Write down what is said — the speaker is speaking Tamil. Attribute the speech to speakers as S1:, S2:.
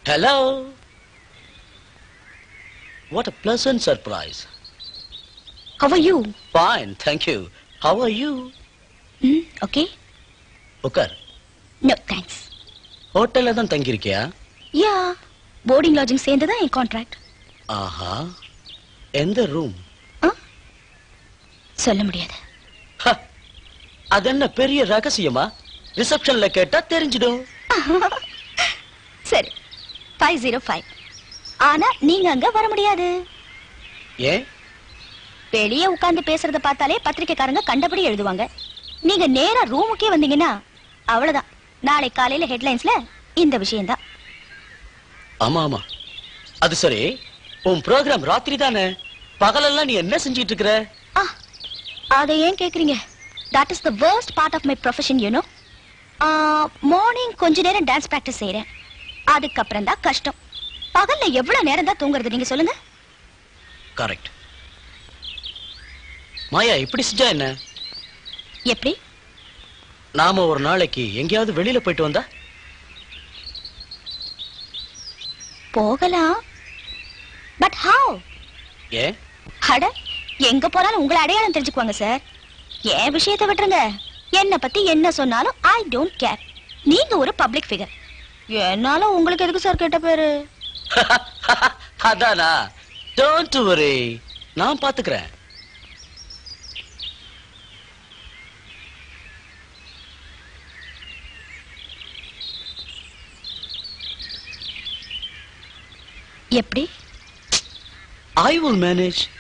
S1: Hello. What a pleasant surprise.
S2: How are you?
S1: Fine, thank you. How are you?
S2: Hmm, okay?
S1: உட்கார்
S2: No, thanks.
S1: ஹோட்டல்ல தான் தங்கியிருக்கியா
S2: Yeah, boarding lodging சேர்ந்து தான் என் கான்ட்ராக்ட்
S1: ஆஹா எந்த ரூம்
S2: சொல்ல முடியாது
S1: அது என்ன பெரிய ரகசியமா ரிசப்ஷன்ல கேட்டா தெரிஞ்சிடும்
S2: சரி ஃபைவ் ஜீரோ ஃபைவ் ஆனா நீங்க அங்க வர முடியாது
S1: ஏன்
S2: வெளியே உட்கார்ந்து பேசுறத பார்த்தாலே பத்திரிக்கைக்காரங்க கண்டபடி எழுதுவாங்க நீங்க நேரா ரூமுக்கே வந்தீங்கன்னா அவ்வளவுதான் நாளை காலையில ஹெட்லைன்ஸ்ல இந்த விஷயம்தான்
S1: ஆமா ஆமா அது சரி உன் ப்ரோக்ராம் ராத்திரி தானே பகலெல்லாம் நீ என்ன செஞ்சிட்டு இருக்கிற
S2: ஆ அதை ஏன் கேக்குறீங்க that is the worst part of my profession you know morning கொஞ்ச நேரம் டான்ஸ் பிராக்டிஸ் செய்யறேன் அதுக்கப்புறம் தான் கஷ்டம் பகல்ல எவ்வளவு நேரம் தான் தூங்குறது நீங்க சொல்லுங்க
S1: கரெக்ட் மாயா இப்படி செஞ்சா என்ன
S2: எப்படி
S1: நாம ஒரு நாளைக்கு எங்கேயாவது வெளியில போயிட்டு வந்தா
S2: போகலாம் பட் ஹவ்
S1: ஏன்
S2: அட எங்க போனாலும் உங்களை அடையாளம் தெரிஞ்சுக்குவாங்க சார் என் விஷயத்தை விட்டுருங்க என்ன பத்தி என்ன சொன்னாலும் ஐ டோன்ட் கேர் நீங்க ஒரு பப்ளிக் ஃபிகர் என்னால உங்களுக்கு எதுக்கு சார் கேட்ட பேரு
S1: அதானா டோன்ட் வரி நான் பாத்துக்கிறேன்
S2: எப்படி
S1: ஐ வில் மேனேஜ்